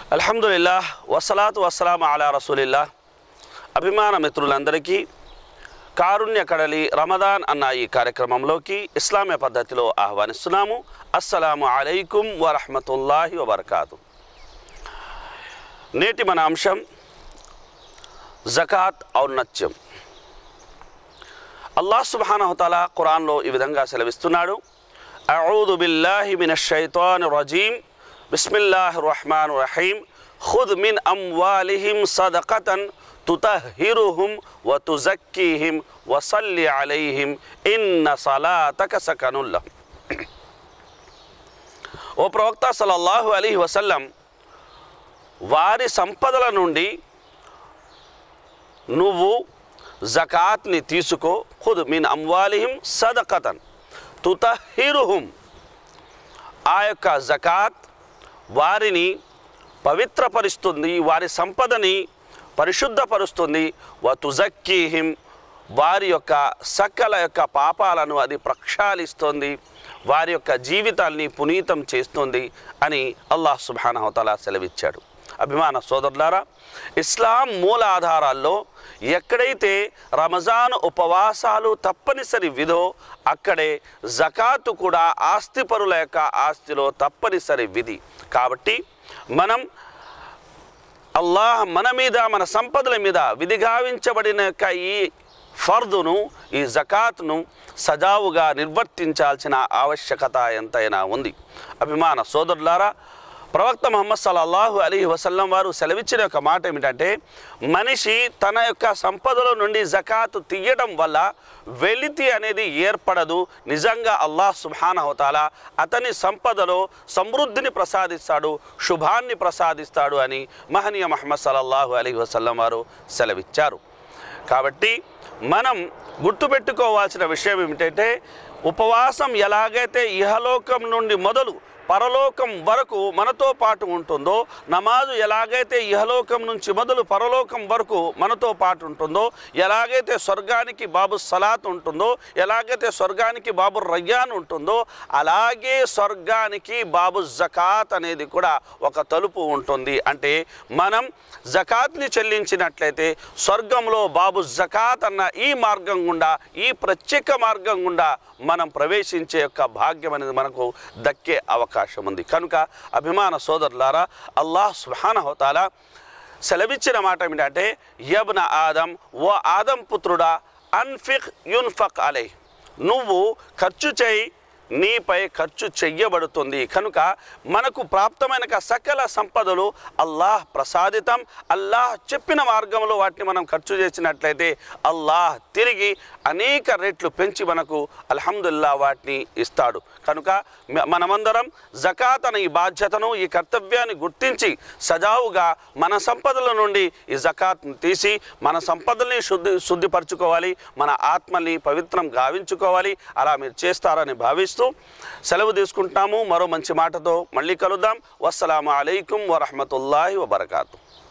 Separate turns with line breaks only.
అల్హమ్దుల్లా వసలాతు వసలాం అలా రసూలిల్లా అభిమాన మిత్రులందరికీ కారుణ్య కడలి రమదాన్ అన్న ఈ కార్యక్రమంలోకి ఇస్లామీయ పద్ధతిలో ఆహ్వానిస్తున్నాము అస్సలాము అలైకుం వరహమతుల్లాహి వబర్కాతు నేటి మన అంశం జకాత్ ఔన్నత్యం అల్లాహ్ సుబ్హానహుతాల ఖురాన్లో ఈ విధంగా సెలవిస్తున్నాడు అఊదు బిల్లాహి మినష్ షైతాన్ రజీం బిస్మిల్లాహ్ రహమాన్ రహీం ఖుద్ మిన్ అమ్వాలిహిం సదకతన్ తుతహిరుహుం వ తుజక్కీహిం వసల్లి అలైహిం ఇన్న సలాతక సకనుల్లా ఓ ప్రవక్త సల్లల్లాహు అలీహి వసల్లం వారి సంపదల నుండి నువ్వు జకాత్ని తీసుకో ఖుద్ మిన్ అమ్వాలిహిం సదకతన్ తుతహిరుహుం ఆ యొక్క జకాత్ వారిని పవిత్రపరుస్తుంది వారి సంపదని పరిశుద్ధపరుస్తుంది వ తుజక్కీహిం వారి యొక్క సకల యొక్క పాపాలను అది ప్రక్షాళిస్తుంది వారి యొక్క జీవితాల్ని పునీతం చేస్తుంది అని అల్లాహ్ సుబానహతలా సెలవిచ్చాడు అభిమాన సోదరులారా ఇస్లాం మూల ఆధారాల్లో ఎక్కడైతే రమజాన్ ఉపవాసాలు తప్పనిసరి విధో అక్కడే జకాతు కూడా ఆస్తిపరుల యొక్క ఆస్తిలో తప్పనిసరి విధి కాబట్టి మనం అల్లాహ్ మన మీద మన సంపదల మీద విధిగావించబడిన యొక్క ఈ ఫర్దును ఈ జకాత్ను సజావుగా నిర్వర్తించాల్సిన ఆవశ్యకత ఎంతైనా ఉంది అభిమాన సోదరులారా ప్రవక్త ముహమ్మద్ సల్లల్లాహు అలీ వసల్లం వారు సెలవిచ్చిన యొక్క మాట ఏమిటంటే మనిషి తన యొక్క సంపదల నుండి జకాతు తీయడం వల్ల వెలితి అనేది ఏర్పడదు నిజంగా అల్లాహ్ సుబానహతాల అతని సంపదలో సమృద్ధిని ప్రసాదిస్తాడు శుభాన్ని ప్రసాదిస్తాడు అని మహనీయ మహమ్మద్ సల్లల్లాహు అలీ వసల్లం వారు సెలవిచ్చారు కాబట్టి మనం గుర్తుపెట్టుకోవాల్సిన విషయం ఏమిటంటే ఉపవాసం ఎలాగైతే ఇహలోకం నుండి మొదలు పరలోకం వరకు మనతో పాటు ఉంటుందో నమాజు ఎలాగైతే ఇహలోకం నుంచి మొదలు పరలోకం వరకు మనతో పాటు ఉంటుందో ఎలాగైతే స్వర్గానికి బాబు సలాత్ ఉంటుందో ఎలాగైతే స్వర్గానికి బాబు రయ్యాన్ ఉంటుందో అలాగే స్వర్గానికి బాబు జకాత్ అనేది కూడా ఒక తలుపు ఉంటుంది అంటే మనం జకాత్ని చెల్లించినట్లయితే స్వర్గంలో బాబు జకాత్ అన్న ఈ మార్గం గుండా ఈ ప్రత్యేక మార్గం గుండా మనం ప్రవేశించే యొక్క భాగ్యం అనేది మనకు దక్కే అవకాశం ఉంది కనుక అభిమాన సోదరులారా అల్లాహ్ సుహానహోతాల సెలవిచ్చిన మాట ఏమిటంటే యబ్న ఆదం ఓ ఆదం పుత్రుడా అన్ఫిక్ యున్ఫక్ అలై నువ్వు ఖర్చు చేయి నీపై ఖర్చు చెయ్యబడుతుంది కనుక మనకు ప్రాప్తమైన సకల సంపదలు అల్లాహ్ ప్రసాదితం అల్లాహ్ చెప్పిన మార్గంలో వాటిని మనం ఖర్చు చేసినట్లయితే అల్లాహ్ తిరిగి అనేక రెట్లు పెంచి మనకు అల్హమ్దుల్లా వాటిని ఇస్తాడు కనుక మ- మనమందరం జకాత్ అనే ఈ బాధ్యతను ఈ కర్తవ్యాన్ని గుర్తించి సజావుగా మన సంపదల నుండి ఈ జకాత్ను తీసి మన సంపదల్ని శుద్ధి శుద్ధిపరచుకోవాలి మన ఆత్మల్ని పవిత్రం గావించుకోవాలి అలా మీరు చేస్తారని భావిస్తూ సెలవు తీసుకుంటాము మరో మంచి మాటతో మళ్ళీ కలుద్దాం వస్సలాము అలైకుం వరహమతుల్లాహి వబర్కాతు